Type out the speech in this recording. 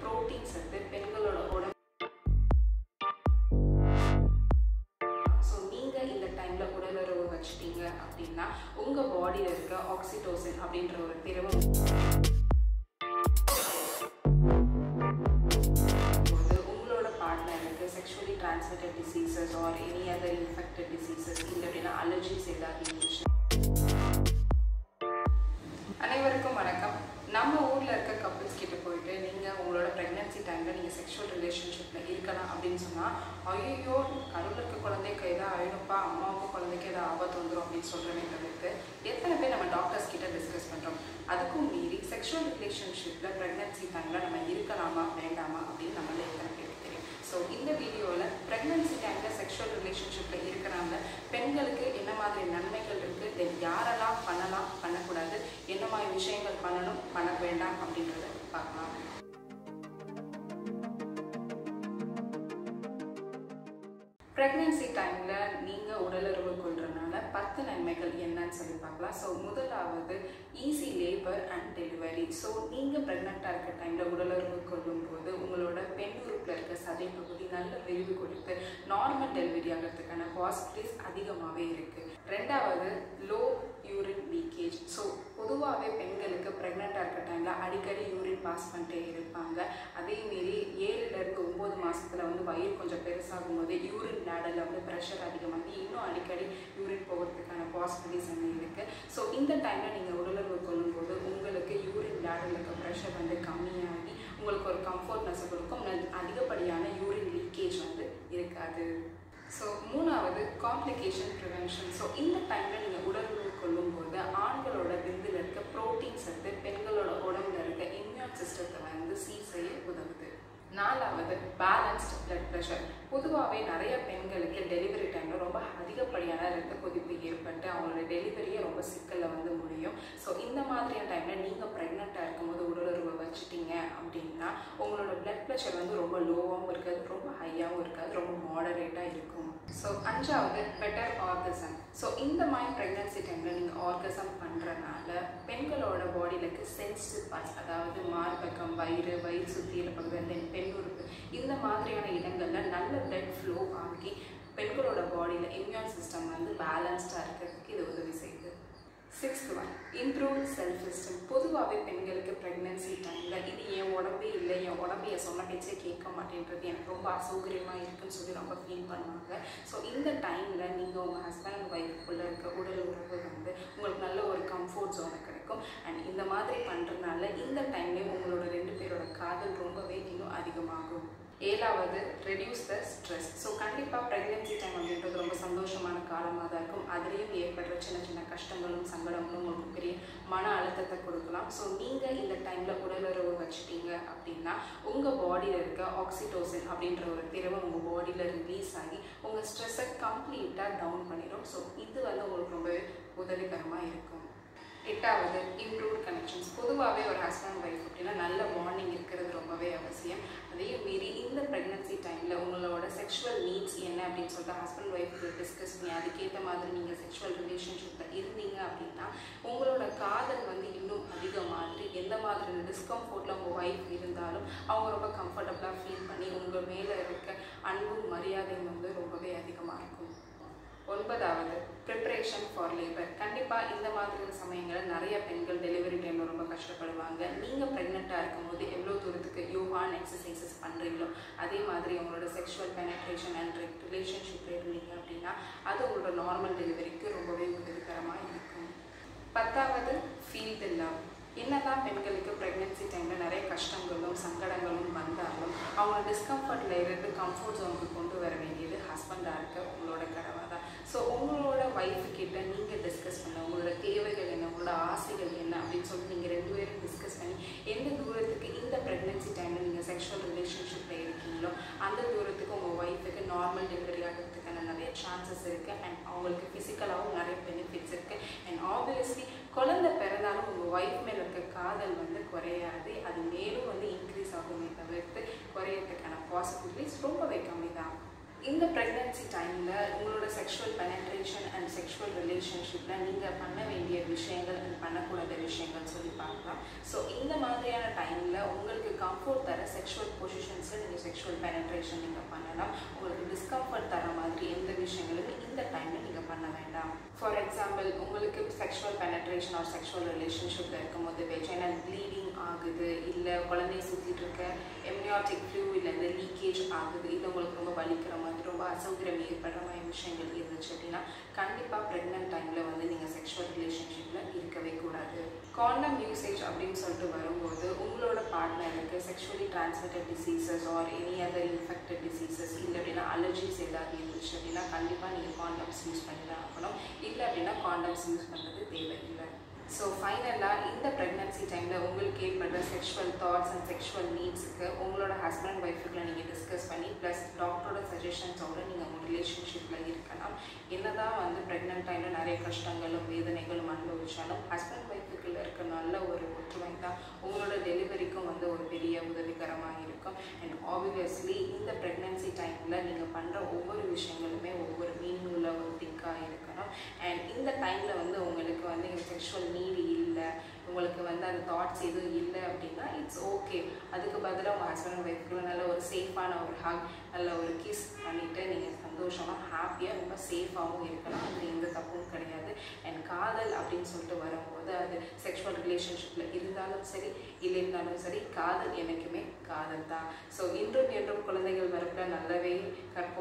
protein சத்து பெண்களோட உடம்பு ஸோ நீங்கள் இந்த டைமில் உடலுறவு வச்சிட்டீங்க அப்படின்னா உங்கள் பாடியில் இருக்க ஆக்சிடோசின் அப்படின்ற ஒரு திரவம் போது உங்களோட பார்ட்னருக்கு sexually transmitted diseases or any other infected diseases இல்லை அப்படின்னா அலர்ஜிஸ் ஏதாவது இருந்துச்சு அனைவருக்கும் வணக்கம் நம்ம ஊரில் இருக்க கப்பிள்ஸ் கிட்ட போயிட்டு நீங்கள் உங்களோட ப்ரெக்னென்சி டைமில் நீங்கள் செக்ஷுவல் ரிலேஷன்ஷிப்பில் இருக்கலாம் அப்படின்னு சொன்னால் ஐயோ கருவில் இருக்க குழந்தைக்கு ஏதாவது ஆயிடும்ப்பா அம்மாவுக்கு குழந்தைக்கு ஏதாவது ஆபத்து வந்துடும் அப்படின்னு சொல்கிறவே தவிர்த்து எத்தனை பேர் நம்ம டாக்டர்ஸ் கிட்ட டிஸ்கஸ் பண்ணுறோம் அதுக்கும் மீறி செக்ஷுவல் ரிலேஷன்ஷிப்பில் ப்ரெக்னென்சி டைமில் நம்ம இருக்கலாமா வேண்டாமா அப்படின்னு நம்மள எத்தனை பேருக்கு தெரியும் ஸோ இந்த வீடியோவில் ப்ரெக்னென்சி டைமில் செக்ஷுவல் ரிலேஷன்ஷிப்பில் இருக்கிறாங்க பெண்களுக்கு என்ன மாதிரி நன்மைகள் இருக்குது தென் யாரெல்லாம் பண்ணலாம் பண்ணக்கூடாது என்ன மாதிரி விஷயங்கள் பண்ணணும் பண்ண வேண்டாம் அப்படின்றத பார்க்கலாம் ப்ரெக்னென்சி டைமில் நீங்கள் உடலுறவு கொள்றதுனால பத்து நன்மைகள் என்னன்னு சொல்லி பார்க்கலாம் ஸோ முதலாவது easy labour and delivery so நீங்கள் ப்ரெக்னெண்ட்டாக இருக்க டைமில் உடலுறவு கொள்ளும்போது உங்களோட பெண் உறுப்பில் இருக்க சதை பகுதி நல்ல விரிவு கொடுத்து நார்மல் டெலிவரி ஆகிறதுக்கான பாசிபிலிட்டிஸ் அதிகமாகவே இருக்குது ரெண்டாவது லோ யூரின் லீக்கேஜ் ஸோ பொதுவாகவே பெண்களுக்கு ப்ரெக்னெண்ட்டாக இருக்க டைமில் அடிக்கடி யூரின் பாஸ் பண்ணிட்டே இருப்பாங்க அதேமாரி ஏழுலேருந்து ஒம்பது மாதத்தில் வந்து வயிறு கொஞ்சம் பெருசாகும் போது யூரின் லேடரில் வந்து ப்ரெஷர் அதிகமாகி இன்னும் அடிக்கடி யூரின் போகிறதுக்கான பாசிபிலிட்டிஸ் வந்து இருக்குது ஸோ இந்த டைமில் நீங்கள் உடலுறவு கொள்ளும்போது உங்களுக்கு யூரின் லேடரில் இருக்க ப்ரெஷர் வந்து கம்மியாகி உங்களுக்கு ஒரு கம்ஃபர்ட்னஸை கொடுக்கும் நல்- அதிகப்படியான யூரின் லீக்கேஜ் வந்து இருக்காது ஸோ மூணாவது காம்ப்ளிகேஷன் ப்ரிவென்ஷன் ஸோ இந்த டைமில் நீங்கள் உடலுறவு கொள்ளும்போது ஆண்களோட விந்தில் இருக்க ப்ரோட்டீன் சத்து பெண்களோட உடம்புல இருக்க இம்யூன் சிஸ்டத்தை வந்து சீர் செய்ய உதவுது நாலாவது பேலன்ஸ்ட் பிளட் ப்ரெஷர் பொதுவாகவே நிறைய பெண்களுக்கு டெலிவரி டைமில் ரொம்ப அதிகப்படியான ரத்த கொதிப்பு ஏற்பட்டு அவங்களோட டெலிவரியே ரொம்ப சிக்கலில் வந்து முடியும் ஸோ இந்த மாதிரியான டைமில் நீங்கள் ப்ரெக்னெண்ட்டாக இருக்கும்போது உடலுறவை வச்சுட்டீங்க அப்படின்னா உங்களோட பிளட் ப்ரெஷர் வந்து ரொம்ப லோவாகவும் இருக்காது ரொம்ப ஹையாகவும் இருக்காது ரொம்ப மாடரேட்டாக இருக்கும் ஸோ அஞ்சாவது பெட்டர் ஆர்கசம் ஸோ இந்த மாதிரி ப்ரெக்னன்சி டைமில் நீங்கள் ஆர்கசம் பண்ணுறனால பெண்களோட பாடியில் இருக்க சென்சிட்டிவ் பார்ட்ஸ் அதாவது மார்பகம் வயிறு வயிறு சுற்றி இருப்பது தென் பெண் உறுப்பு இந்த மாதிரியான இடங்களில் நல்ல பிளட் ஃப்ளோ ஆகி பெண்களோட பாடியில் இம்யூன் சிஸ்டம் வந்து பேலன்ஸ்டாக இருக்கிறதுக்கு இது உதவி செய்யுது sixth one improve self esteem பொதுவாகவே பெண்களுக்கு ப்ரெக்னென்சி டைமில் இது என் உடம்பே இல்லை என் உடம்பு என் சொன்ன பேச்சே கேட்க மாட்டேன்றது எனக்கு ரொம்ப அசௌகரியமாக இருக்குன்னு சொல்லி ரொம்ப ஃபீல் பண்ணுவாங்க ஸோ இந்த டைமில் நீங்கள் உங்கள் ஹஸ்பண்ட் அண்ட் ஒய்ஃபுக்குள்ளே இருக்க உடல் உறவு வந்து உங்களுக்கு நல்ல ஒரு கம்ஃபர்ட் ஜோனை கிடைக்கும் அண்ட் இந்த மாதிரி பண்ணுறதுனால இந்த டைம்லேயே உங்களோட ரெண்டு பேரோட காதல் ரொம்பவே இன்னும் அதிகமாகும் ஏழாவது ரெடியூஸ் த ஸ்ட்ரெஸ் ஸோ கண்டிப்பாக ப்ரெக்னென்சி டைம் அப்படின்றது ரொம்ப சந்தோஷமான காலமாக தான் இருக்கும் அதுலேயும் ஏற்படுற சின்ன சின்ன கஷ்டங்களும் சங்கடங்களும் உங்களுக்கு பெரிய மன அழுத்தத்தை கொடுக்கலாம் ஸோ நீங்கள் இந்த டைமில் உடலுறவு வச்சுட்டீங்க அப்படின்னா உங்கள் பாடியில் இருக்க ஆக்சிடோசின் அப்படின்ற ஒரு திரவம் உங்கள் பாடியில் ரிலீஸ் ஆகி உங்கள் ஸ்ட்ரெஸ்ஸை கம்ப்ளீட்டாக டவுன் பண்ணிடும் ஸோ இது வந்து உங்களுக்கு ரொம்பவே உதவிகரமாக இருக்கும் எட்டாவது இம்ப்ரூவ் கனெக்ஷன்ஸ் பொதுவாகவே ஒரு ஹஸ்பண்ட் ஒய்ஃப் அப்படின்னா நல்ல பாண்டிங் இருக்கிறது ரொம்பவே அவசியம் அதையும் மீறி இந்த ப்ரெக்னன்சி டைமில் உங்களோட செக்ஷுவல் நீட்ஸ் என்ன அப்படின்னு சொல்லிட்டு ஹஸ்பண்ட் ஒய்ஃப் டிஸ்கஸ் பண்ணி அதுக்கேற்ற மாதிரி நீங்கள் செக்ஷுவல் ரிலேஷன்ஷிப்பில் இருந்தீங்க அப்படின்னா உங்களோட காதல் வந்து இன்னும் அதிகமாகி எந்த மாதிரி டிஸ்கம்ஃபோர்ட்டில் உங்கள் ஒய்ஃப் இருந்தாலும் அவங்க ரொம்ப கம்ஃபர்டபுளாக ஃபீல் பண்ணி உங்கள் மேலே இருக்க அன்பும் மரியாதையும் வந்து ரொம்பவே அதிகமாக இருக்கும் ஒன்பதாவது ப்ரிப்பரேஷன் ஃபார் லேபர் கண்டிப்பாக இந்த மாதிரியான சமயங்களில் நிறைய பெண்கள் டெலிவரி டைமில் ரொம்ப கஷ்டப்படுவாங்க நீங்கள் ப்ரெக்னெண்ட்டாக இருக்கும்போது எவ்வளோ தூரத்துக்கு யோகான் எக்ஸசைசஸ் பண்ணுறீங்களோ அதே மாதிரி உங்களோட செக்ஷுவல் பெனட்ரேஷன் அண்ட் ரிலேஷன்ஷிப்பில் இருந்தீங்க அப்படின்னா அது உங்களோட நார்மல் டெலிவரிக்கு ரொம்பவே உதவிகரமாக இருக்கும் பத்தாவது ஃபீல் தி லவ் என்னதான் பெண்களுக்கு ப்ரெக்னென்சி டைமில் நிறைய கஷ்டங்களும் சங்கடங்களும் வந்தாலும் அவங்க டிஸ்கம்ஃபர்ட்டில் இருந்து கம்ஃபர்ட் ஜோனுக்கு கொண்டு வர வேண்டியது ஹஸ்பண்டாக இருக்க உங்களோட கடமை தான் ஸோ உங்களோட ஒய்ஃபு கிட்ட நீங்கள் டிஸ்கஸ் பண்ண உங்களோட தேவைகள் என்ன உங்களோட ஆசைகள் என்ன அப்படின்னு சொல்லிட்டு நீங்கள் ரெண்டு பேரும் டிஸ்கஸ் பண்ணி எந்த தூரத்துக்கு இந்த ப்ரெக்னென்சி டைமில் நீங்கள் செக்ஷுவல் ரிலேஷன்ஷிப்பில் இருக்கீங்களோ அந்த தூரத்துக்கு உங்கள் ஒய்ஃபுக்கு நார்மல் டெலிவரி ஆகிறதுக்கான நிறைய சான்சஸ் இருக்குது அண்ட் அவங்களுக்கு ஃபிசிக்கலாகவும் நிறைய பெனிஃபிட்ஸ் இருக்குது அண்ட் ஆப்வியஸ்லி குழந்தை பிறந்தாலும் உங்கள் ஒய்ஃப் மேலே இருக்க காதல் வந்து குறையாது அது மேலும் வந்து இன்க்ரீஸ் ஆகுமே தவிர்த்து குறையறதுக்கான பாசிபிலிட்டிஸ் ரொம்பவே கம்மி தான் இந்த ப்ரெக்னன்சி டைமில் உங்களோட செக்ஷுவல் பெனட்ரேஷன் அண்ட் செக்ஷுவல் ரிலேஷன்ஷிப்பில் நீங்கள் பண்ண வேண்டிய விஷயங்கள் அண்ட் பண்ணக்கூடாத விஷயங்கள் சொல்லி பார்க்கலாம் ஸோ இந்த மாதிரியான டைமில் உங்களுக்கு கம்ஃபர்ட் தர செக்ஷுவல் பொசிஷன்ஸில் நீங்கள் செக்ஷுவல் பெனட்ரேஷன் நீங்கள் பண்ணலாம் உங்களுக்கு டிஸ்கம்ஃபர்ட் தர மாதிரி எந்த விஷயங்களுமே இந்த டைமில் நீங்கள் பண்ண வேண்டாம் ஃபார் எக்ஸாம்பிள் உங்களுக்கு செக்ஷுவல் பெனட்ரேஷன் ஆர் செக்ஷுவல் ரிலேஷன்ஷிப்பில் இருக்கும்போது வெஜைனல் ப்ளீடிங் ஆகுது இல்லை குழந்தைய சுற்றிட்டு இருக்க எம்னியாட்டிக் ஃப்ளூவிலேருந்து லீக்கேஜ் ஆகுது இது உங்களுக்கு ரொம்ப வலிக்கிற மாதிரி ரொம்ப அசௌகரியம் ஏற்படுற மாதிரி விஷயங்கள் இருந்துச்சு அப்படின்னா கண்டிப்பாக ப்ரெக்னென்ட் டைமில் வந்து நீங்கள் செக்ஷுவல் ரிலேஷன்ஷிப்பில் இருக்கவே கூடாது காண்டம் யூசேஜ் அப்படின்னு சொல்லிட்டு வரும்போது உங்களோட பார்ட்னருக்கு sexually transmitted diseases or any other infected diseases இல்லை அப்படின்னா அலர்ஜிஸ் ஏதாவது இருந்துச்சு அப்படின்னா கண்டிப்பாக நீங்கள் காண்டம்ஸ் யூஸ் பண்ணி தான் ஆகணும் இல்லை அப்படின்னா காண்டம்ஸ் யூஸ் பண்ணுறது தேவையில்லை ஸோ ஃபைனலாக இந்த ப்ரெக்னன்சி டைமில் உங்களுக்கு ஏற்படுற செக்ஷுவல் தாட்ஸ் அண்ட் செக்ஷுவல் நீட்ஸுக்கு உங்களோட ஹஸ்பண்ட் ஒய்ஃபுக்குள்ள நீங்கள் டிஸ்கஸ் பண்ணி ப்ளஸ் டாக்டரோட சஜஷன்ஸோட நீங்கள் உங்கள் ரிலேஷன்ஷிப்பில் இருக்கலாம் என்னதான் வந்து ப்ரெக்னென்ட் டைமில் நிறைய கஷ்டங்களும் வேதனைகளும் அனுபவிச்சாலும் ஹஸ்பண்ட் ஒய்ஃபுக்குள்ள இருக்க நல்ல ஒரு ஒற்றுமை தான் உங்களோட டெலிவரிக்கும் வந்து ஒரு பெரிய உதவிகரமாக இருக்கும் அண்ட் ஆப்வியஸ்லி இந்த ப்ரெக்னன்சி டைமில் நீங்கள் பண்ணுற ஒவ்வொரு விஷயங்களுமே ஒவ்வொரு மீனிங் உள்ள ஒரு திங்காக இருக்கணும் அண்ட் இந்த டைமில் வந்து உங்களுக்கு வந்து செக்ஷுவல் நீடு இல்லை உங்களுக்கு வந்து அந்த தாட்ஸ் எதுவும் இல்லை அப்படின்னா இட்ஸ் ஓகே அதுக்கு பதிலாக உங்கள் ஹஸ்பண்ட் ஒய்ஃப்குள்ள நல்ல ஒரு சேஃபான ஒரு ஹக் நல்ல ஒரு கிஸ் பண்ணிவிட்டு நீங்கள் சந்தோஷமாக ஹாப்பியாக ரொம்ப சேஃபாகவும் இருக்கலாம் அதில் எந்த தப்பும் கிடையாது அண்ட் காதல் அப்படின்னு சொல்லிட்டு வரும்போது அது செக்ஷுவல் ரிலேஷன்ஷிப்பில் இருந்தாலும் சரி இல்லை இருந்தாலும் சரி காதல் என்றைக்குமே காதல் தான் ஸோ இன்றும் என்றும் குழந்தைகள் வரப்பில் நல்லவே கற்ப